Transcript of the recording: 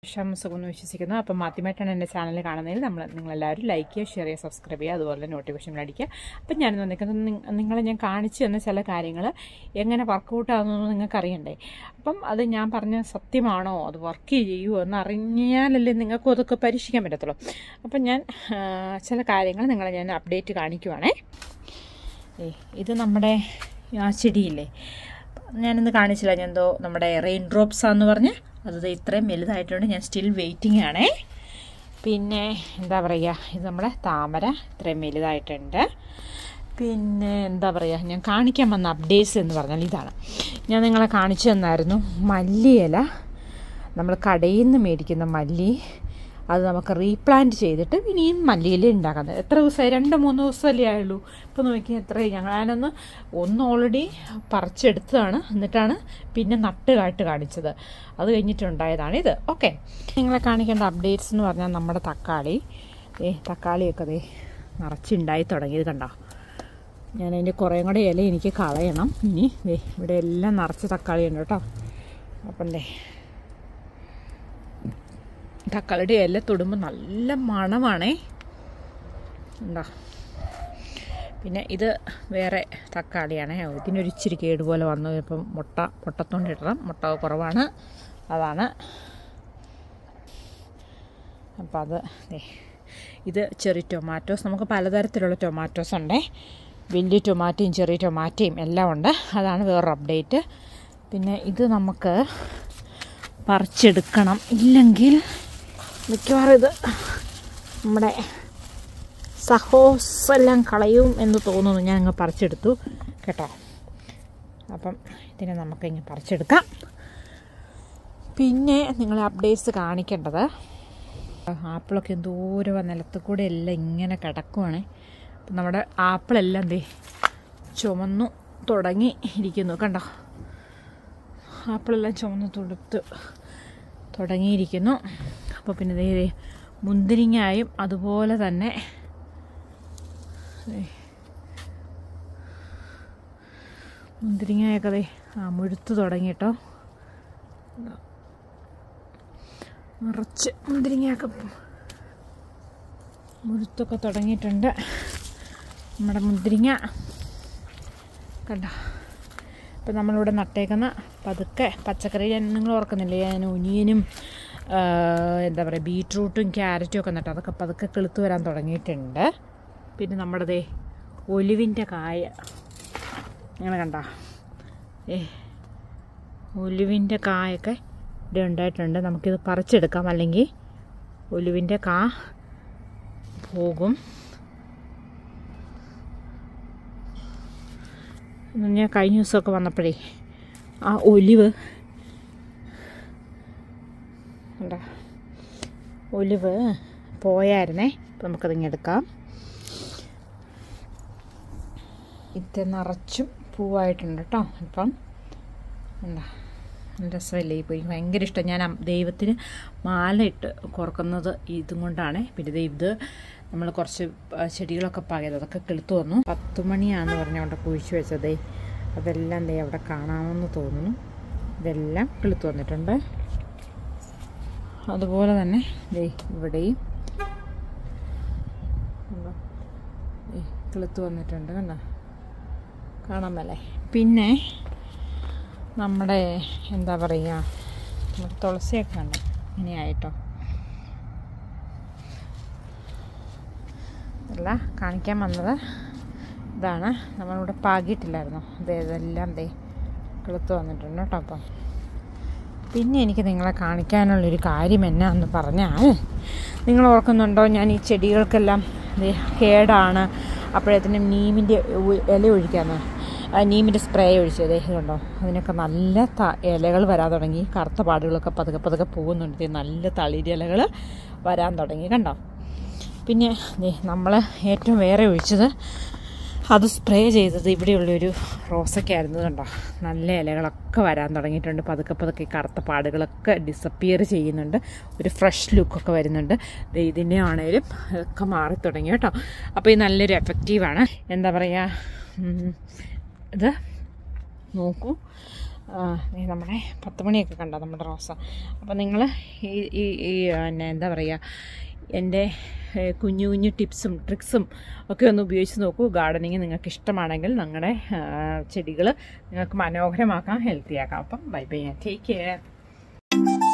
ക്ഷമ സുഖമെന്ന് വിശ്വസിക്കുന്നു അപ്പം ആദ്യമായിട്ടാണ് എൻ്റെ ചാനൽ കാണുന്നതിൽ നമ്മൾ നിങ്ങളെല്ലാവരും ലൈക്ക് ചെയ്യുക ഷെയർ ചെയ്യുക സബ്സ്ക്രൈബ് ചെയ്യുക അതുപോലെ നോട്ടിഫിക്കേഷൻ അടിക്കുക അപ്പം ഞാൻ വന്നിരിക്കുന്നത് നി- നിങ്ങളെ ഞാൻ കാണിച്ചു തന്ന ചില കാര്യങ്ങൾ എങ്ങനെ വർക്കൗട്ട് ആകുന്നു നിങ്ങൾക്ക് അറിയണ്ടേ അപ്പം അത് ഞാൻ പറഞ്ഞ സത്യമാണോ അത് വർക്ക് ചെയ്യുമോ എന്ന് അറിഞ്ഞാലല്ലേ നിങ്ങൾക്കും അതൊക്കെ പരീക്ഷിക്കാൻ പറ്റത്തുള്ളൂ അപ്പം ഞാൻ ആ, ചില കാര്യങ്ങൾ നിങ്ങളെ ഞാൻ അപ്ഡേറ്റ് കാണിക്കുവാണേ ഏ ഇത് നമ്മുടെ ആ ചെടിയില്ലേ ഞാനിന്ന് കാണിച്ചില്ല ഞാൻ എന്തോ നമ്മുടെ റെയിൻ ഡ്രോപ്സാന്ന് പറഞ്ഞ് അത് ദേ ഇത്രയും വലുതായിട്ടുണ്ട് ഞാൻ സ്റ്റിൽ വെയിറ്റിംഗ് ആണേ പിന്നെ എന്താ പറയുക ഇത് നമ്മുടെ താമര ഇത്രയും വലുതായിട്ടുണ്ട് പിന്നെ എന്താ പറയുക ഞാൻ കാണിക്കാൻ വന്ന അപ്ഡേറ്റ്സ് എന്ന് പറഞ്ഞാൽ ഇതാണ് ഞാൻ നിങ്ങളെ കാണിച്ചു തന്നായിരുന്നു മല്ലിയില നമ്മൾ കടയിൽ നിന്ന് മേടിക്കുന്ന മല്ലി അത് നമുക്ക് റീപ്ലാന്റ് ചെയ്തിട്ട് ഇനിയും മല്ലിയില ഉണ്ടാക്കുന്നത് എത്ര ദിവസമായി രണ്ട് മൂന്ന് ദിവസമല്ലേ ആയുള്ളൂ ഇപ്പോൾ നോക്കി എത്ര ഞങ്ങൾ ഞാനൊന്ന് ഒന്ന് ഓൾറെഡി പറിച്ചെടുത്തതാണ് എന്നിട്ടാണ് പിന്നെ നട്ട് കാട്ട് കാണിച്ചത് അത് കഴിഞ്ഞിട്ടുണ്ടായതാണ് ഇത് ഓക്കെ നിങ്ങളെ കാണിക്കേണ്ട അപ്ഡേറ്റ്സ് എന്ന് പറഞ്ഞാൽ നമ്മുടെ തക്കാളി ഏ തക്കാളിയൊക്കെ ദേ നിറച്ചുണ്ടായി തുടങ്ങിയത് കണ്ടോ ഞാൻ അതിൻ്റെ കുറേ കൂടെ ഇല എനിക്ക് കളയണം ഇനി ദേ ഇവിടെ എല്ലാം നിറച്ച് തക്കാളി ഉണ്ട് കേട്ടോ അപ്പം ദേ തക്കാളിയുടെ ഇല തൊടുമ്പോൾ നല്ല മണമാണേ എന്താ പിന്നെ ഇത് വേറെ തക്കാളിയാണ് ഇതിനൊരു ഇച്ചിരി കേട് പോലെ വന്നു ഇപ്പം മുട്ട മുട്ടത്തോണ്ട് ഇടണം മുട്ട കുറവാണ് അതാണ് അപ്പം അത് ദേ ഇത് ചെറിയ ടൊമാറ്റോസ് നമുക്ക് പലതരത്തിലുള്ള ടൊമാറ്റോസ് ഉണ്ടേ വലിയ ടൊമാറ്റോയും ചെറിയ ടൊമാറ്റോയും എല്ലാം ഉണ്ട് അതാണ് വേറൊരു അപ്ഡേറ്റ് പിന്നെ ഇത് നമുക്ക് പറിച്ചെടുക്കണം ഇല്ലെങ്കിൽ മിക്കവാറും ഇത് നമ്മുടെ സഹോസ് എല്ലാം കളയും എന്ന് തോന്നുന്നു ഞാൻ അങ്ങ് പറിച്ചെടുത്തു കേട്ടോ അപ്പം ഇതിനെ നമുക്ക് ഇങ്ങനെ പറിച്ചെടുക്കാം പിന്നെ നിങ്ങളെ അപ്ഡേറ്റ്സ് കാണിക്കേണ്ടത് ആപ്പിളൊക്കെ എന്തോരം നിലത്ത് കൂടെ എല്ലാം ഇങ്ങനെ കിടക്കുവാണ് അപ്പം നമ്മുടെ ആപ്പിളെല്ലാം ദേ ചുമന്നു തുടങ്ങി ഇരിക്കുന്നു കണ്ടോ ആപ്പിളെല്ലാം ചുമന്ന് തൊടുത്ത് തുടങ്ങിയിരിക്കുന്നു അപ്പോൾ പിന്നെ ദേ ദേ മുന്തിരിങ്ങായും അതുപോലെ തന്നെ ദേ മുന്തിരിങ്ങയൊക്കെ ദേ ആ മുഴുത്ത് തുടങ്ങി കേട്ടോ നിറച്ച് മുന്തിരിങ്ങയൊക്കെ മുഴുത്തൊക്കെ തുടങ്ങിയിട്ടുണ്ട് നമ്മുടെ മുന്തിരിങ്ങ കണ്ടോ ഇപ്പം നമ്മളിവിടെ നട്ടേക്കുന്ന പതുക്കെ പച്ചക്കറി ഞാൻ നിങ്ങൾ ഓർക്കുന്നില്ലേ ഞാൻ ഒനിയനും ആ, എന്താ പറയുക ബീട്രൂട്ടും ക്യാരറ്റും ഒക്കെ നട്ടു അതൊക്കെ പതുക്കെ കിളുത്ത് വരാൻ തുടങ്ങിയിട്ടുണ്ട് പിന്നെ നമ്മുടെ ദേ ഒലിവിൻ്റെ കായ അങ്ങനെ കണ്ട ഏ ഒലിവിൻ്റെ കായൊക്കെ ഇവിടെ ഉണ്ടായിട്ടുണ്ട് നമുക്കിത് പറിച്ചെടുക്കാം അല്ലെങ്കിൽ ഒലിവിൻ്റെ കാ പോകും ഞാൻ കഴിഞ്ഞ ദിവസമൊക്കെ വന്നപ്പോഴേ ആ ഒലിവ് എന്താ ഒലിവ് പോയായിരുന്നേ അപ്പം നമുക്കതിങ്ങ് എടുക്കാം ഇത് നിറച്ചും പൂവായിട്ടുണ്ട് കേട്ടോ ഇപ്പം എന്താ നല്ല രസമല്ലേ ഇപ്പോൾ എനിക്ക് ഭയങ്കര ഇഷ്ടം ഞാൻ അം- ദൈവത്തിന് മാല ഇട്ട് കുറക്കുന്നത് ഇതും കൊണ്ടാണ് പിന്നെ ദേ ഇത് നമ്മൾ കുറച്ച് ആ, ചെടികളൊക്കെ പാകിയത് അതൊക്കെ കിളുത്തു വന്നു പത്ത് മണിയാണെന്ന് പറഞ്ഞുകൊണ്ട് കുഴിച്ചു വെച്ചതേ അതെല്ലാം ദേ അവിടെ കാണാമെന്ന് തോന്നുന്നു ഇതെല്ലാം കിളുത്തു വന്നിട്ടുണ്ട് അതുപോലെ തന്നെ ദേ ഇവിടെയും കണ്ടോ? ദേ കിളുത്ത് വന്നിട്ടുണ്ട് കണ്ടോ കാണാൻ മേലേ പിന്നെ നമ്മുടെ എന്താ പറയുക നമ്മുടെ തുളസിയൊക്കെ കണ്ടോ ഇങ്ങനെയായിട്ടോ അല്ല കാണിക്കാൻ വന്നത് ഇതാണ് നമ്മളിവിടെ പാകിയിട്ടില്ലായിരുന്നു ദേ ഇതെല്ലാം ദേ കിളുത്ത് വന്നിട്ടുണ്ട് കേട്ടോ അപ്പം പിന്നെ എനിക്ക് നിങ്ങളെ കാണിക്കാനുള്ളൊരു കാര്യം എന്നാന്ന് പറഞ്ഞാൽ നിങ്ങൾ ഓർക്കുന്നുണ്ടോ ഞാൻ ഈ ചെടികൾക്കെല്ലാം ദേ കേടാണ് അപ്പോഴത്തേനും നീമിൻ്റെ ഉ- ഇല ഒഴിക്കാന്ന് ആ നീമിൻ്റെ സ്പ്രേ ഒഴിച്ചത് ഇതുണ്ടോ അതിനൊക്കെ നല്ല ത ഇലകൾ വരാൻ തുടങ്ങി കറുത്ത പാടുകളൊക്കെ പതുക്കെ പതുക്കെ പോകുന്നുണ്ട് ദേ നല്ല തളിരിലകൾ വരാൻ തുടങ്ങി കണ്ടോ പിന്നെ ദേ നമ്മൾ ഏറ്റവും വേറെ ഒഴിച്ചത് അത് സ്പ്രേ ചെയ്തത് ഇവിടെയുള്ളൊരു റോസൊക്കെയായിരുന്നു കണ്ടോ നല്ല ഇലകളൊക്കെ വരാൻ തുടങ്ങിയിട്ടുണ്ട് പതുക്കെ പതുക്കെ ഈ കറുത്ത പാടുകളൊക്കെ ഡിസപ്പിയർ ചെയ്യുന്നുണ്ട് ഒരു ഫ്രഷ് ലുക്കൊക്കെ വരുന്നുണ്ട് ദേ ഇതിൻ്റെ ആണേലും ഒക്കെ മാറി തുടങ്ങി കേട്ടോ അപ്പോൾ ഇത് നല്ലൊരു എഫക്റ്റീവാണ് എന്താ പറയുക ഉം, ഇത് നോക്കൂ ആ, ദേ നമ്മുടെ പത്ത് മണിയൊക്കെ കണ്ടോ നമ്മുടെ റോസ അപ്പോൾ നിങ്ങൾ ഈ ഈ ഈ പിന്നെ എന്താ പറയുക എൻ്റെ ഏഹ്, കുഞ്ഞു കുഞ്ഞു ടിപ്സും ട്രിക്സും ഒക്കെ ഒന്ന് ഉപയോഗിച്ച് നോക്കൂ ഗാർഡനിങ് നിങ്ങൾക്ക് ഇഷ്ടമാണെങ്കിൽ നിങ്ങളുടെ ചെടികൾ നിങ്ങൾക്ക് മനോഹരമാക്കാം ഹെൽത്തി ആക്കാം അപ്പം ബൈ ബൈ ടേക്ക് കെയർ